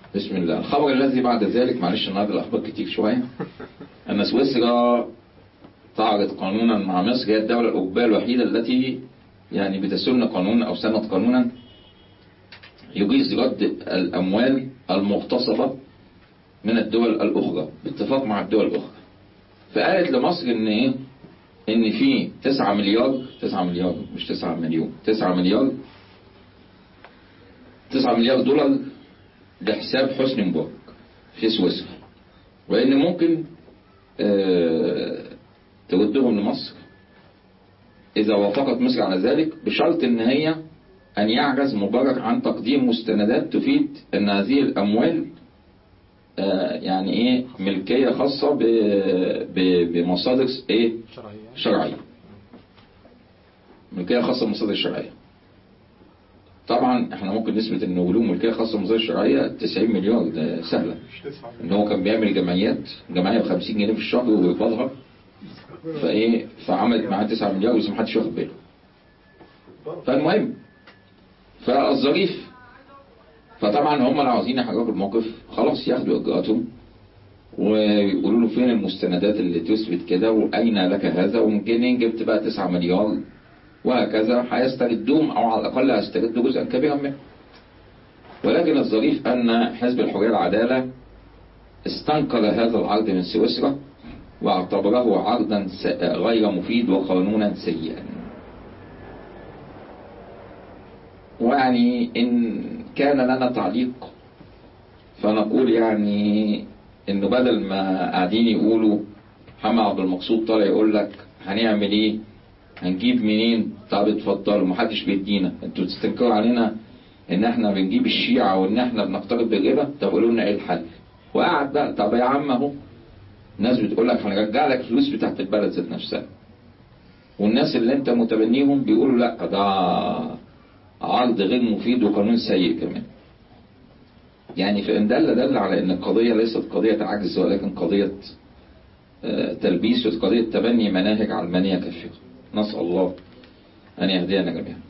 بسم الله الخبر الذي بعد ذلك معلش النهارده الاخبار كتير شويه ان سويسرا تعرض قانونا مع مصر هي الدوله الاوروبيه الوحيده التي يعني بتسن قانونا او سنت قانونا يجيز رد الاموال المغتصبه من الدول الاخرى باتفاق مع الدول الاخرى فقالت لمصر ان ايه ان في 9 مليار 9 مليار مش 9 مليون 9 مليار 9 مليار دولار لحساب حسني مبارك في سويسرا وان ممكن آه تردهم لمصر اذا وافقت مصر على ذلك بشرط ان هي ان يعجز مبارك عن تقديم مستندات تفيد ان هذه الاموال آه يعني ايه ملكيه خاصه بمصادر ايه شرعية شرعيه ملكيه خاصه بمصادر شرعيه طبعا احنا ممكن نثبت ان ولوم ملكيه خاصه بمصادر شرعيه 90 مليار ده سهله مش تسعة ان هو كان بيعمل جمعيات جمعيه ب 50 جنيه في الشهر وبيقبضها فايه فعملت معاه 9 مليار بس محدش واخد باله فالمهم فالظريف فطبعا هم لو عاوزين يحركوا الموقف خلاص ياخدوا اجراءاتهم ويقولوا له فين المستندات اللي تثبت كده واين لك هذا وممكن جبت بقى 9 مليار وهكذا هيستردوهم او على الاقل هيستردوا جزءا كبيرا منه ولكن الظريف ان حزب الحريه والعداله استنكر هذا العرض من سويسرا واعتبره عرضا س- غير مفيد وقانونا سيئا ويعني إن كان لنا تعليق فنقول يعني إنه بدل ما قاعدين يقولوا محمد عبد المقصود طالع يقول لك هنعمل إيه هنجيب منين طب اتفضلوا محدش بيدينا انتوا بتستنكروا علينا ان احنا بنجيب الشيعة وان احنا بنقترب بالربا طب قولوا لنا ايه الحل وقعد بقى طب يا عم اهو الناس بتقول لك هنرجع لك فلوس بتاعت البلد ذات نفسها والناس اللي انت متبنيهم بيقولوا لا ده عرض غير مفيد وقانون سيء كمان يعني فإن دل دل على أن القضية ليست قضية عجز ولكن قضية آه، تلبيس وقضية تبني مناهج علمانية كثيرة نسأل الله أن يهدينا جميعا